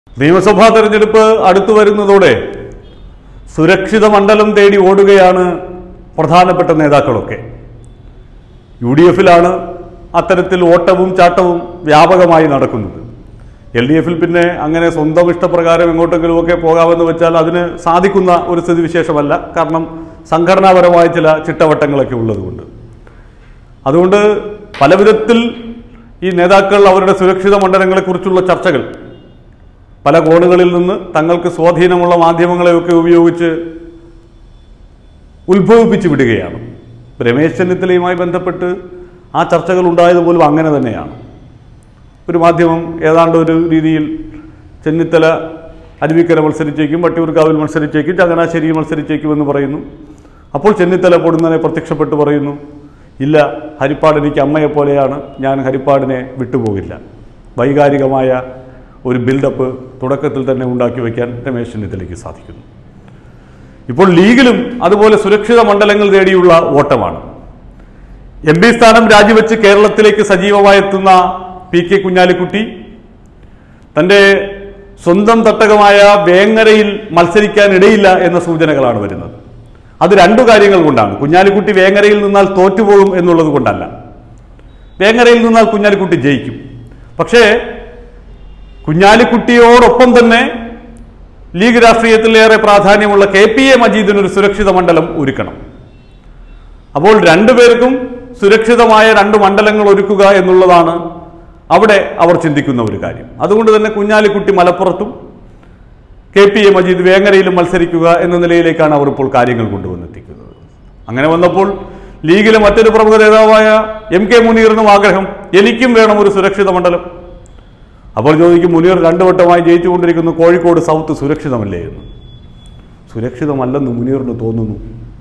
നിയമസഭാ തെരഞ്ഞെടുപ്പ് അടുത്തു വരുന്നതോടെ സുരക്ഷിത മണ്ഡലം തേടി ഓടുകയാണ് പ്രധാനപ്പെട്ട നേതാക്കളൊക്കെ യു ഡി എഫിലാണ് അത്തരത്തിൽ ഓട്ടവും ചാട്ടവും വ്യാപകമായി നടക്കുന്നത് എൽ ഡി എഫിൽ പിന്നെ അങ്ങനെ സ്വന്തം ഇഷ്ടപ്രകാരം എങ്ങോട്ടെങ്കിലുമൊക്കെ പോകാമെന്ന് വെച്ചാൽ അതിന് സാധിക്കുന്ന ഒരു സ്ഥിതിവിശേഷമല്ല കാരണം സംഘടനാപരമായ ചില ചിട്ടവട്ടങ്ങളൊക്കെ ഉള്ളതുകൊണ്ട് അതുകൊണ്ട് പല വിധത്തിൽ ഈ നേതാക്കൾ അവരുടെ സുരക്ഷിത മണ്ഡലങ്ങളെക്കുറിച്ചുള്ള ചർച്ചകൾ പല കോണുകളിൽ നിന്ന് തങ്ങൾക്ക് സ്വാധീനമുള്ള മാധ്യമങ്ങളെയൊക്കെ ഉപയോഗിച്ച് ഉത്ഭവിപ്പിച്ചു വിടുകയാണ് രമേശ് ചെന്നിത്തലയുമായി ബന്ധപ്പെട്ട് ആ ചർച്ചകൾ ഉണ്ടായതുപോലും അങ്ങനെ തന്നെയാണ് ഒരു മാധ്യമം ഏതാണ്ട് ഒരു രീതിയിൽ ചെന്നിത്തല അരുവിക്കര മത്സരിച്ചേക്കും വട്ടിയൂർക്കാവിൽ മത്സരിച്ചേക്കും ചങ്ങനാശ്ശേരിയിൽ മത്സരിച്ചേക്കും എന്ന് പറയുന്നു അപ്പോൾ ചെന്നിത്തല പൊടുന്നനെ പ്രത്യക്ഷപ്പെട്ട് പറയുന്നു ഇല്ല ഹരിപ്പാട് എനിക്ക് അമ്മയെപ്പോലെയാണ് ഞാൻ ഹരിപ്പാടിനെ വിട്ടുപോകില്ല വൈകാരികമായ ഒരു ബിൽഡപ്പ് തുടക്കത്തിൽ തന്നെ ഉണ്ടാക്കി വയ്ക്കാൻ രമേശ് ചെന്നിത്തലയ്ക്ക് സാധിക്കുന്നു ഇപ്പോൾ ലീഗിലും അതുപോലെ സുരക്ഷിത മണ്ഡലങ്ങൾ തേടിയുള്ള ഓട്ടമാണ് എം പി സ്ഥാനം രാജിവെച്ച് കേരളത്തിലേക്ക് സജീവമായെത്തുന്ന പി കെ കുഞ്ഞാലിക്കുട്ടി തൻ്റെ സ്വന്തം തട്ടകമായ വേങ്ങരയിൽ മത്സരിക്കാൻ ഇടയില്ല എന്ന സൂചനകളാണ് വരുന്നത് അത് രണ്ടു കാര്യങ്ങൾ കൊണ്ടാണ് കുഞ്ഞാലിക്കുട്ടി വേങ്ങരയിൽ നിന്നാൽ തോറ്റുപോകും എന്നുള്ളത് കൊണ്ടല്ല വേങ്ങരയിൽ നിന്നാൽ കുഞ്ഞാലിക്കുട്ടി ജയിക്കും പക്ഷേ കുഞ്ഞാലിക്കുട്ടിയോടൊപ്പം തന്നെ ലീഗ് രാഷ്ട്രീയത്തിലേറെ പ്രാധാന്യമുള്ള കെ പി എ മജീദിന് ഒരു സുരക്ഷിത മണ്ഡലം ഒരുക്കണം അപ്പോൾ രണ്ടുപേർക്കും സുരക്ഷിതമായ രണ്ട് മണ്ഡലങ്ങൾ ഒരുക്കുക എന്നുള്ളതാണ് അവിടെ അവർ ചിന്തിക്കുന്ന ഒരു കാര്യം അതുകൊണ്ട് തന്നെ കുഞ്ഞാലിക്കുട്ടി മലപ്പുറത്തും കെ പി എ മജീദ് വേങ്ങരയിലും മത്സരിക്കുക എന്ന നിലയിലേക്കാണ് അവർ ഇപ്പോൾ കാര്യങ്ങൾ കൊണ്ടുവന്നെത്തിക്കുന്നത് അങ്ങനെ വന്നപ്പോൾ ലീഗിലെ മറ്റൊരു പ്രമുഖ നേതാവായ എം കെ മുനീറിനും ആഗ്രഹം എനിക്കും വേണം ഒരു സുരക്ഷിത മണ്ഡലം അപ്പോൾ ചോദിക്കും മുനീർ രണ്ടു വട്ടമായി ജയിച്ചുകൊണ്ടിരിക്കുന്നു കോഴിക്കോട് സൗത്ത് സുരക്ഷിതമല്ലേ എന്ന് സുരക്ഷിതമല്ലെന്ന് മുനീറിന് തോന്നുന്നു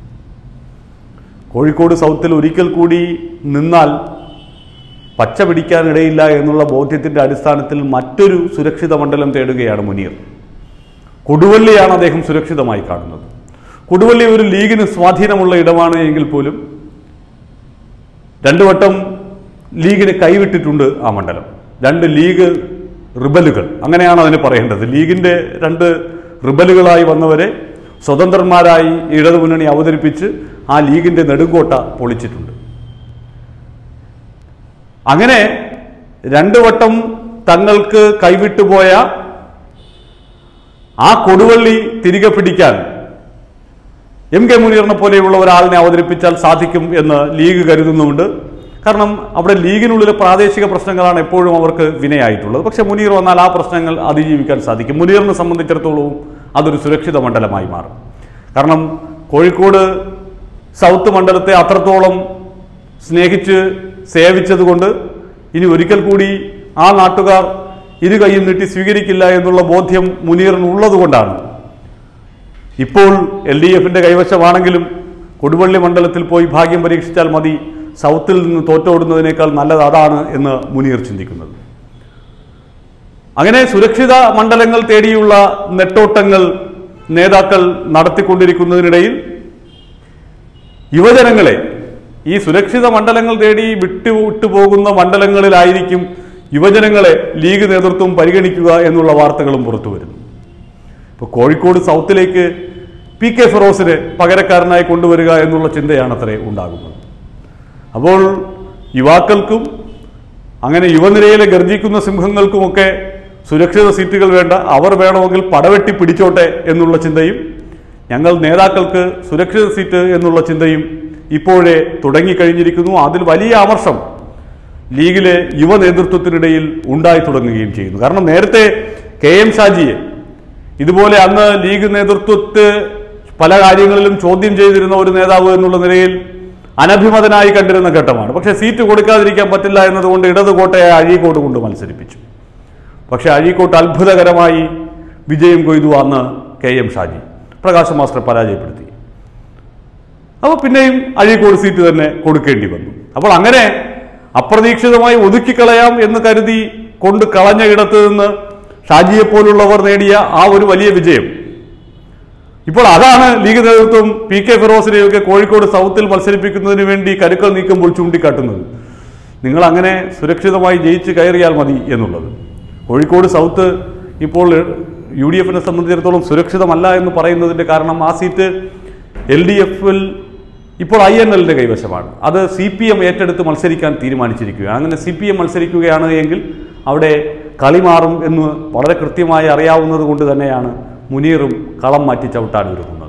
കോഴിക്കോട് സൗത്തിൽ ഒരിക്കൽ കൂടി നിന്നാൽ പച്ച പിടിക്കാനിടയില്ല എന്നുള്ള ബോധ്യത്തിൻ്റെ അടിസ്ഥാനത്തിൽ മറ്റൊരു സുരക്ഷിത മണ്ഡലം തേടുകയാണ് മുനീർ കൊടുവള്ളിയാണ് അദ്ദേഹം സുരക്ഷിതമായി കാണുന്നത് കൊടുവള്ളി ഒരു ലീഗിന് സ്വാധീനമുള്ള ഇടമാണ് എങ്കിൽ പോലും രണ്ടു വട്ടം ലീഗിന് കൈവിട്ടിട്ടുണ്ട് ആ മണ്ഡലം രണ്ട് ലീഗ് റിബലുകൾ അങ്ങനെയാണ് അതിന് പറയേണ്ടത് ലീഗിൻ്റെ രണ്ട് റിബലുകളായി വന്നവരെ സ്വതന്ത്രന്മാരായി ഇടതുമുന്നണി അവതരിപ്പിച്ച് ആ ലീഗിൻ്റെ നെടുങ്കോട്ട പൊളിച്ചിട്ടുണ്ട് അങ്ങനെ രണ്ടു വട്ടം തങ്ങൾക്ക് കൈവിട്ടുപോയ ആ കൊടുവള്ളി തിരികെ പിടിക്കാൻ എം കെ മുനീറിനെ പോലെയുള്ള ഒരാളിനെ അവതരിപ്പിച്ചാൽ സാധിക്കും എന്ന് ലീഗ് കരുതുന്നുമുണ്ട് കാരണം അവിടെ ലീഗിനുള്ളിലെ പ്രാദേശിക പ്രശ്നങ്ങളാണ് എപ്പോഴും അവർക്ക് വിനയായിട്ടുള്ളത് പക്ഷേ മുനീർ വന്നാൽ ആ പ്രശ്നങ്ങൾ അതിജീവിക്കാൻ സാധിക്കും മുനീറിനെ സംബന്ധിച്ചിടത്തോളവും അതൊരു സുരക്ഷിത മണ്ഡലമായി മാറും കാരണം കോഴിക്കോട് സൗത്ത് മണ്ഡലത്തെ അത്രത്തോളം സ്നേഹിച്ച് സേവിച്ചതുകൊണ്ട് ഇനി ഒരിക്കൽ കൂടി ആ നാട്ടുകാർ ഇരു കൈയും നീട്ടി സ്വീകരിക്കില്ല എന്നുള്ള ബോധ്യം മുനീറിനുള്ളതുകൊണ്ടാണ് ഇപ്പോൾ എൽ ഡി എഫിന്റെ കൈവശമാണെങ്കിലും കൊടുവള്ളി മണ്ഡലത്തിൽ പോയി ഭാഗ്യം പരീക്ഷിച്ചാൽ മതി സൗത്തിൽ നിന്ന് തോറ്റോടുന്നതിനേക്കാൾ നല്ലത് അതാണ് എന്ന് മുനീർ ചിന്തിക്കുന്നത് അങ്ങനെ സുരക്ഷിത മണ്ഡലങ്ങൾ തേടിയുള്ള നെട്ടോട്ടങ്ങൾ നേതാക്കൾ നടത്തിക്കൊണ്ടിരിക്കുന്നതിനിടയിൽ യുവജനങ്ങളെ ഈ സുരക്ഷിത മണ്ഡലങ്ങൾ തേടി വിട്ടു വിട്ടുപോകുന്ന മണ്ഡലങ്ങളിലായിരിക്കും യുവജനങ്ങളെ ലീഗ് നേതൃത്വം പരിഗണിക്കുക എന്നുള്ള വാർത്തകളും പുറത്തു വരുന്നു ഇപ്പോൾ കോഴിക്കോട് സൗത്തിലേക്ക് പി കെ ഫിറോസിനെ പകരക്കാരനായി കൊണ്ടുവരിക എന്നുള്ള ചിന്തയാണ് അത്രേ ഉണ്ടാകുന്നത് അപ്പോൾ യുവാക്കൾക്കും അങ്ങനെ യുവനിരയിലെ ഗർജിക്കുന്ന സിംഹങ്ങൾക്കുമൊക്കെ സുരക്ഷിത സീറ്റുകൾ വേണ്ട അവർ വേണമെങ്കിൽ പടവെട്ടി പിടിച്ചോട്ടെ എന്നുള്ള ചിന്തയും ഞങ്ങൾ നേതാക്കൾക്ക് സുരക്ഷിത സീറ്റ് എന്നുള്ള ചിന്തയും ഇപ്പോഴേ തുടങ്ങിക്കഴിഞ്ഞിരിക്കുന്നു അതിൽ വലിയ അമർഷം ലീഗിലെ യുവ നേതൃത്വത്തിനിടയിൽ ഉണ്ടായി തുടങ്ങുകയും ചെയ്യുന്നു കാരണം നേരത്തെ കെ എം ഷാജിയെ ഇതുപോലെ അന്ന് ലീഗ് നേതൃത്വത്തെ പല കാര്യങ്ങളിലും ചോദ്യം ചെയ്തിരുന്ന ഒരു നേതാവ് എന്നുള്ള നിലയിൽ അനഭിമതനായി കണ്ടിരുന്ന ഘട്ടമാണ് പക്ഷേ സീറ്റ് കൊടുക്കാതിരിക്കാൻ പറ്റില്ല എന്നതുകൊണ്ട് ഇടത് കോട്ടയെ അഴീക്കോട് കൊണ്ട് മത്സരിപ്പിച്ചു പക്ഷേ അഴീക്കോട്ട് അത്ഭുതകരമായി വിജയം കൊയ്തു അന്ന് K M Shaji Prakash master പരാജയപ്പെടുത്തി അപ്പോൾ പിന്നെയും അഴീക്കോട് സീറ്റ് തന്നെ കൊടുക്കേണ്ടി വന്നു അപ്പോൾ അങ്ങനെ അപ്രതീക്ഷിതമായി ഒതുക്കിക്കളയാം എന്ന് കരുതി കൊണ്ട് കളഞ്ഞ ഇടത്ത് നിന്ന് ഷാജിയെ പോലുള്ളവർ നേടിയ ആ ഒരു വലിയ വിജയം ഇപ്പോൾ അതാണ് ലീഗ് നേതൃത്വം പി കെ ഫിറോസിനെയൊക്കെ കോഴിക്കോട് സൗത്തിൽ മത്സരിപ്പിക്കുന്നതിന് വേണ്ടി കരുക്കൾ നീക്കുമ്പോൾ ചൂണ്ടിക്കാട്ടുന്നത് നിങ്ങൾ അങ്ങനെ സുരക്ഷിതമായി ജയിച്ച് കയറിയാൽ മതി എന്നുള്ളത് കോഴിക്കോട് സൗത്ത് ഇപ്പോൾ യു ഡി എഫിനെ സംബന്ധിച്ചിടത്തോളം സുരക്ഷിതമല്ല എന്ന് പറയുന്നതിൻ്റെ കാരണം ആ സീറ്റ് എൽ ഡി എഫിൽ ഇപ്പോൾ ഐ എൻ എല്ലിൻ്റെ കൈവശമാണ് അത് സി പി എം ഏറ്റെടുത്ത് മത്സരിക്കാൻ തീരുമാനിച്ചിരിക്കുകയാണ് അങ്ങനെ സി പി എം മത്സരിക്കുകയാണ് എങ്കിൽ അവിടെ കളി മാറും എന്ന് വളരെ കൃത്യമായി അറിയാവുന്നത് കൊണ്ട് തന്നെയാണ് മുനീറും കളം മാറ്റി ചവിട്ടാൻ ഒരുങ്ങുന്നത്